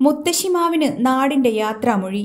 മുത്തശ്ശിമാവിന് നാടിന്റെ യാത്രാമൊഴി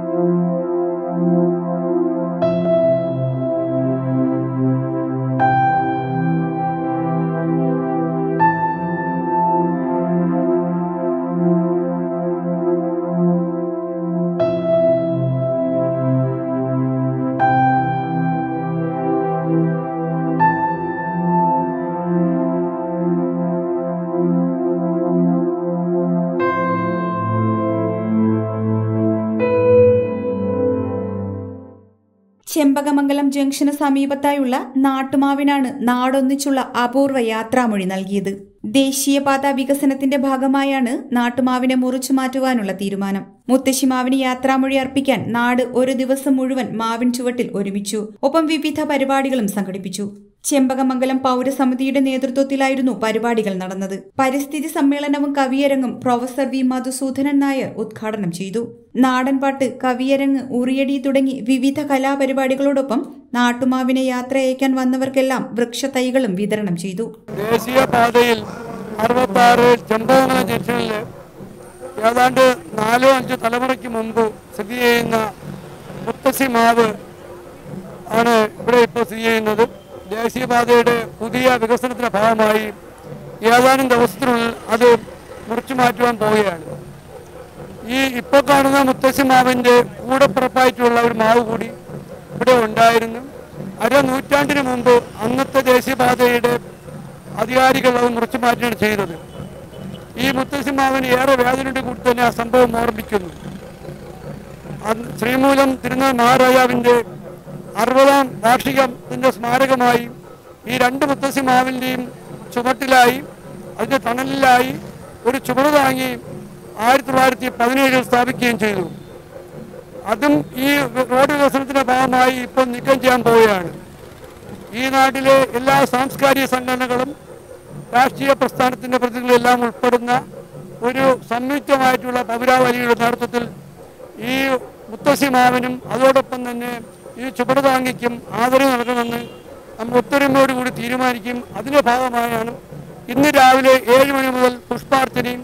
ചെമ്പകമംഗലം ജംഗ്ഷന് സമീപത്തായുള്ള നാട്ടുമാവിനാണ് നാടൊന്നിച്ചുള്ള അപൂർവ യാത്രാമൊഴി നൽകിയത് ദേശീയപാത വികസനത്തിന്റെ ഭാഗമായാണ് നാട്ടുമാവിനെ മുറിച്ചു മാറ്റുവാനുള്ള തീരുമാനം മുത്തശ്ശിമാവിന് യാത്രാമൊഴി അർപ്പിക്കാൻ നാട് ഒരു ദിവസം മുഴുവൻ മാവിൻ ചുവട്ടിൽ ഒരുമിച്ചു ഒപ്പം വിവിധ പരിപാടികളും സംഘടിപ്പിച്ചു ചെമ്പകമംഗലം പൗരസമിതിയുടെ നേതൃത്വത്തിലായിരുന്നു പരിപാടികൾ നടന്നത് പരിസ്ഥിതി സമ്മേളനവും കവിയരങ്ങും പ്രൊഫസർ വി മധുസൂദനൻ നായർ ഉദ്ഘാടനം ചെയ്തു നാടൻപാട്ട് കവിയരങ്ങ് ഉറിയടി തുടങ്ങി വിവിധ കലാപരിപാടികളോടൊപ്പം നാട്ടുമാവിനെ യാത്രയയക്കാൻ വന്നവർക്കെല്ലാം വൃക്ഷത്തൈകളും വിതരണം ചെയ്തു ദേശീയപാതയിൽ അറുപത്താറ് ചെമ്പകമല ജംഗ്ഷനിൽ ഏതാണ്ട് നാലോ അഞ്ചോ തലമുറയ്ക്ക് മുമ്പ് സ്ഥിതി ചെയ്യുന്ന മുത്തശ്ശി മാവ് ആണ് ഇവിടെ ഇപ്പോൾ സ്ഥിതി ചെയ്യുന്നത് ദേശീയപാതയുടെ പുതിയ വികസനത്തിന്റെ ഭാഗമായി ഏതാനും ദിവസത്തിനുള്ളിൽ അത് മുറിച്ചു മാറ്റുവാൻ പോവുകയാണ് ഈ ഇപ്പോൾ കാണുന്ന മുത്തശ്ശി മാവിന്റെ കൂടപ്പിറപ്പായിട്ടുള്ള ഒരു മാവ് കൂടി ഇവിടെ ഉണ്ടായിരുന്നു അര നൂറ്റാണ്ടിന് മുമ്പ് അന്നത്തെ ദേശീയപാതയുടെ അധികാരികൾ അത് മുറിച്ചു മാറ്റുകയാണ് ചെയ്തത് ഈ മുത്തശ്ശി മാവിന് ഏറെ വേദനയുടെ കൂടി തന്നെ ആ സംഭവം ഓർമ്മിക്കുന്നു അന്ന് ശ്രീമൂലം തിരുനാൾ മഹാരാജാവിന്റെ അറുപതാം വാർഷികത്തിന്റെ സ്മാരകമായി ഈ രണ്ട് മുത്തശ്ശി മാവിന്റെയും ചുവട്ടിലായി അതിന്റെ തണലിലായി ഒരു ചുവട് താങ്ങി ആയിരത്തി തൊള്ളായിരത്തി പതിനേഴിൽ സ്ഥാപിക്കുകയും ചെയ്തു അതും ഈ റോഡ് വികസനത്തിന്റെ ഭാഗമായി ഇപ്പോൾ നീക്കം ചെയ്യാൻ പോവുകയാണ് ഈ നാട്ടിലെ എല്ലാ സാംസ്കാരിക സംഘടനകളും രാഷ്ട്രീയ പ്രസ്ഥാനത്തിന്റെ പ്രതിനിധികളെല്ലാം ഉൾപ്പെടുന്ന ഒരു സംയുക്തമായിട്ടുള്ള പൗരാവലിയുടെ നേതൃത്വത്തിൽ ഈ മുത്തശ്ശി മാവിനും അതോടൊപ്പം തന്നെ ഈ ചുവട് താങ്ങിക്കും ആദരവ് നൽകണമെന്ന് നമ്മൾ ഒത്തൊരുമയോടുകൂടി തീരുമാനിക്കും അതിന്റെ ഭാഗമായാണ് ഇന്ന് രാവിലെ ഏഴ് മണി മുതൽ പുഷ്പാർച്ചനയും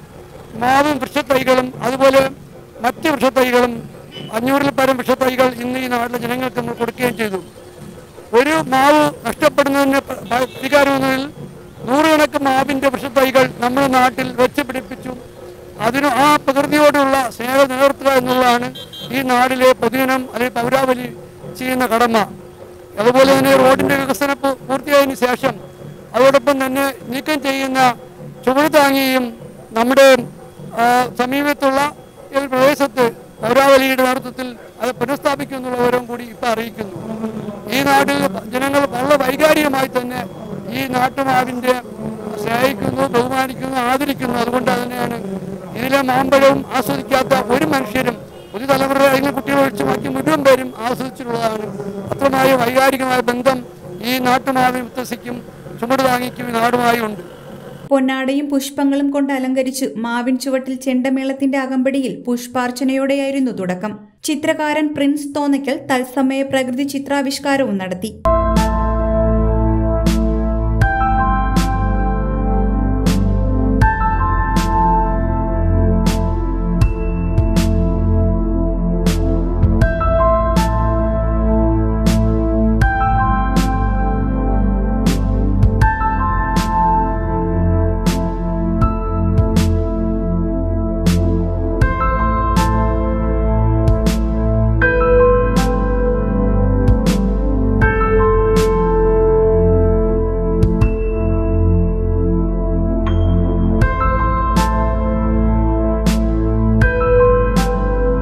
മാവും വൃക്ഷത്തൈകളും അതുപോലെ മറ്റ് വൃക്ഷത്തൈകളും അഞ്ഞൂറിൽ പരം വൃക്ഷത്തൈകൾ ഇന്ന് ഈ നാട്ടിലെ ജനങ്ങൾക്ക് നമ്മൾ കൊടുക്കുകയും ചെയ്തു ഒരു മാവ് നഷ്ടപ്പെടുന്നതിന് പ- പ- പരിഹാരമെന്നതിൽ നൂറുകണക്കിന് മാവിന്റെ വൃക്ഷത്തൈകൾ നമ്മുടെ നാട്ടിൽ വെച്ച് പിടിപ്പിച്ചു അതിന് ആ പ്രകൃതിയോടുള്ള സ്നേഹം നിലനിർത്തുക എന്നുള്ളതാണ് ഈ നാടിലെ പൊതുജനം അല്ലെങ്കിൽ പൗരാവലി ചെയ്യുന്ന കടമ അതുപോലെ തന്നെ റോഡിന്റെ വികസനം പൂ- പൂർത്തിയായതിനു ശേഷം അതോടൊപ്പം തന്നെ നീക്കം ചെയ്യുന്ന ചുവട് താങ്ങിയും നമ്മുടെ ആ, സമീപത്തുള്ള ഈ ഒരു പ്രദേശത്ത് പൗരാവലിയുടെ നേതൃത്വത്തിൽ അത് പുനഃസ്ഥാപിക്കുന്നുള്ള വിവരം കൂടി ഇപ്പൊ അറിയിക്കുന്നു ഈ നാട്ടിൽ ജനങ്ങൾ വളരെ വൈകാരികമായി തന്നെ ഈ നാട്ടുമാവിന്റെ സ്നേഹിക്കുന്നു ബഹുമാനിക്കുന്നു ആദരിക്കുന്നു അതുകൊണ്ട് തന്നെയാണ് ഇതിലെ മാമ്പഴവും ആസ്വദിക്കാത്ത ഒരു മനുഷ്യരും പുതുതലമുറ അല്ലെങ്കിൽ കുട്ടികൾ ഒഴിച്ച് ബാക്കി മുഴുവൻ പേരും ആസ്വദിച്ചിട്ടുള്ളതാണ് അത്രമായ വൈകാരികമായ ബന്ധം ഈ നാട്ടുമാവിനും മുത്തശ്ശിക്കും ചുമട് താങ്ങിക്കും ഈ നാടുമായി ഉണ്ട് പൊന്നാടയും പുഷ്പങ്ങളും കൊണ്ട് അലങ്കരിച്ച് മാവിൻ ചുവട്ടിൽ ചെണ്ടമേളത്തിന്റെ അകമ്പടിയിൽ പുഷ്പാർച്ചനയോടെയായിരുന്നു തുടക്കം ചിത്രകാരൻ പ്രിൻസ് തോന്നയ്ക്കൽ തത്സമയ പ്രകൃതി ചിത്രാവിഷ്കാരവും നടത്തി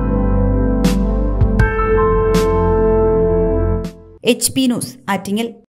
എച്ച് പി ന്യൂസ് ആറ്റിങ്ങൽ